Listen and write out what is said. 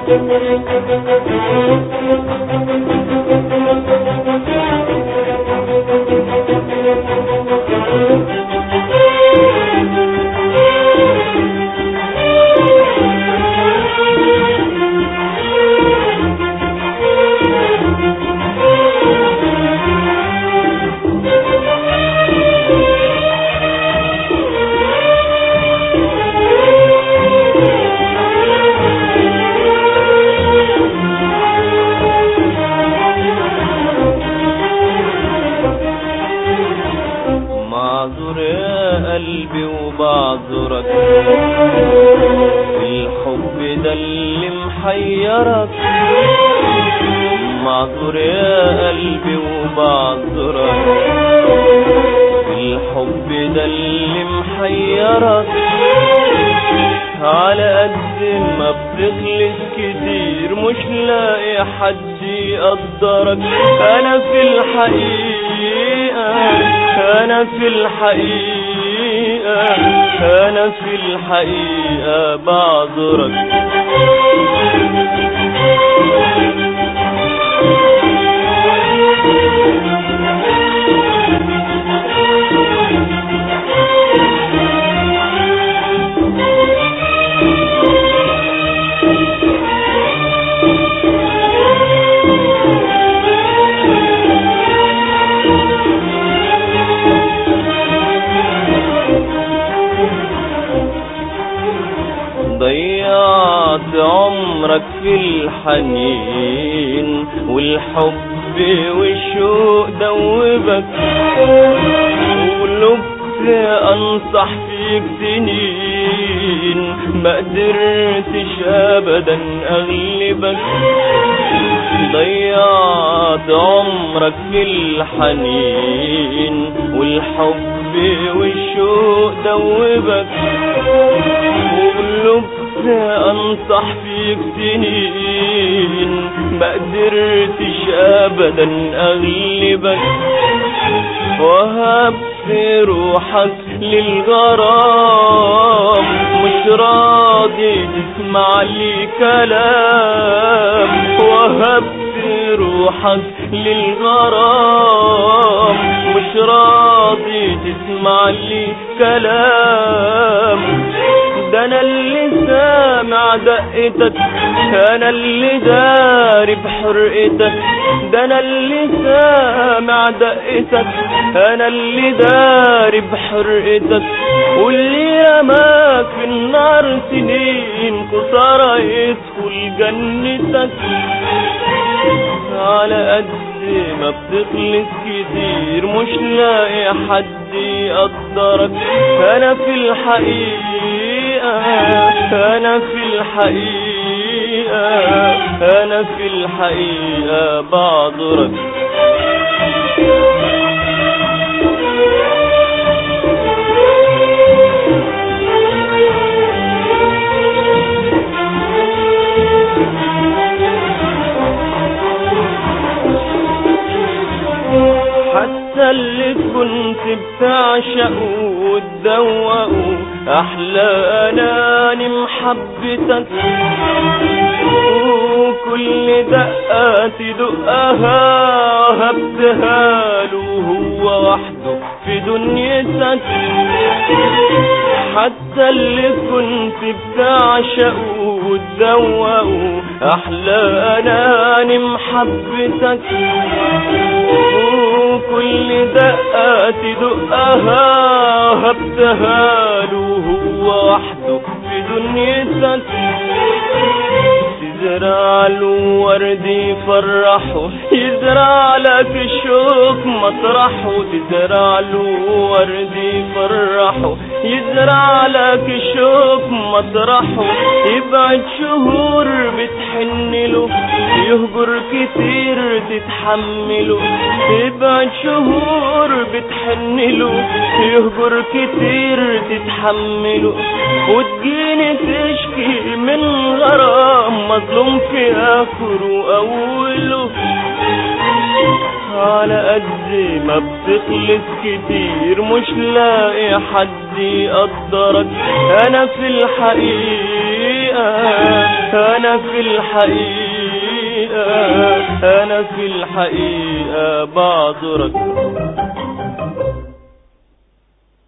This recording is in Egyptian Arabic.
معذور يا قلبي وبعذرك الحب ده اللي محيرك معذور يا قلبي وبعذرك الحب ده اللي محيرك على قد ما بتخلص كتير مش لاقي حد يقدرك انا في الحقيقة انا في الحقيقة انا في الحقيقة بعذرك ضيعت عمرك في الحنين والحب والشوق دوبك ولبت انصح فيك سنين ما قدرتش ابدا اغلبك ضيعت عمرك في الحنين والحب والشوق دوبك وقلبت انصح فيك سنين ما قدرتش ابدا اغلبك وهبت روحك للغرام مش راضي تسمع لي كلام وهبت روحك للغرام مش راضي تسمع لي كلام ده انا اللي سامع دقتك انا اللي داري بحرقتك ده انا اللي سامع دقتك انا اللي داري بحرقتك واللي رماك في النار سنين قصارى يدخل جنتك على قد ما بتخلص كتير مش لاقي حد يقدرك انا في الحقيقة انا في الحقيقة انا في الحقيقة بعذرك حتى اللي كنت بتعشقه وتدوقه احلى اناني محبتك وكل دقة تدقها هبتها له هو وحده في دنيتك حتى اللي كنت بتعشقه وتدوقه احلى اناني محبتك وكل دقة تدقها هبتها له هو وحده في دنيتك تزرع له ورد يفرحه يزرع لك الشوق مطرحه تزرع له ورد يفرحه يزرع لك الشوق مطرحه يبعد شهور بتحن له يهجر كتير تتحمله يبعد شهور بتحن له يهجر كتير تتحمله وتجيني تشكي من غرام مظلوم في اخره اوله على قد ما بتخلص كتير مش لاقي حد يقدرك انا في الحقيقة انا في الحقيقة انا في الحقيقة بعذرك